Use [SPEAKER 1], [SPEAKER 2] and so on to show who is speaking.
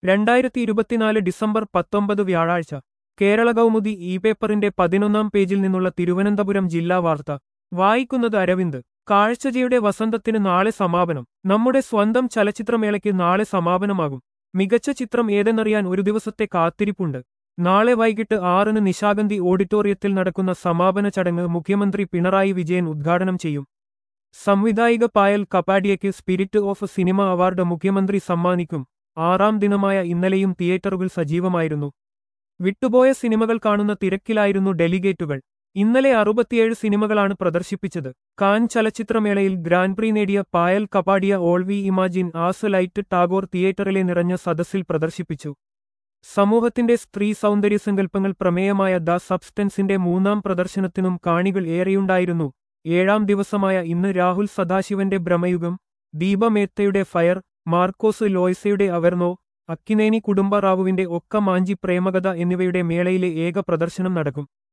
[SPEAKER 1] രണ്ടായിരത്തി ഇരുപത്തിനാല് ഡിസംബർ പത്തൊമ്പത് വ്യാഴാഴ്ച കേരള കൗമുദി ഇ പേപ്പറിന്റെ പതിനൊന്നാം പേജിൽ നിന്നുള്ള തിരുവനന്തപുരം ജില്ലാ വാർത്ത വായിക്കുന്നത് അരവിന്ദ് കാഴ്ചജയുടെ വസന്തത്തിന് നാളെ സമാപനം നമ്മുടെ സ്വന്തം ചലച്ചിത്രമേളയ്ക്ക് നാളെ സമാപനമാകും മികച്ച ചിത്രം ഏതെന്നറിയാൻ ഒരു ദിവസത്തെ കാത്തിരിപ്പുണ്ട് നാളെ വൈകിട്ട് ആറിന് നിശാഗന്ധി ഓഡിറ്റോറിയത്തിൽ നടക്കുന്ന സമാപന ചടങ്ങ് മുഖ്യമന്ത്രി പിണറായി വിജയൻ ഉദ്ഘാടനം ചെയ്യും സംവിധായിക പായൽ കപ്പാഡിയയ്ക്ക് സ്പിരിറ്റ് ഓഫ് സിനിമ അവാർഡ് മുഖ്യമന്ത്രി സമ്മാനിക്കും ആറാം ദിനമായ ഇന്നലെയും തിയേറ്ററുകൾ സജീവമായിരുന്നു വിട്ടുപോയ സിനിമകൾ കാണുന്ന തിരക്കിലായിരുന്നു ഡെലിഗേറ്റുകൾ ഇന്നലെ അറുപത്തിയേഴ് സിനിമകളാണ് പ്രദർശിപ്പിച്ചത് കാൻ ചലച്ചിത്രമേളയിൽ ഗ്രാൻഡ് പ്രീ നേടിയ Payal Kapadia all we imagine as light Tagore തിയേറ്ററിലെ നിറഞ്ഞ സദസ്സിൽ പ്രദർശിപ്പിച്ചു സമൂഹത്തിന്റെ സ്ത്രീ സൗന്ദര്യ സങ്കല്പങ്ങൾ പ്രമേയമായ ദ സബ്സ്റ്റൻസിന്റെ മൂന്നാം പ്രദർശനത്തിനും കാണികൾ ഏറെയുണ്ടായിരുന്നു ഏഴാം ദിവസമായ ഇന്ന് രാഹുൽ സദാശിവന്റെ ഭ്രമയുഗം ദീപമേത്തയുടെ ഫയർ മാർക്കോസ് ലോയ്സയുടെ അവർണോ അക്കിനേനി കുടുംബ റാവുവിന്റെ ഒക്ക മാഞ്ചി പ്രേമകഥ എന്നിവയുടെ മേളയിലെ ഏക പ്രദർശനം നടക്കും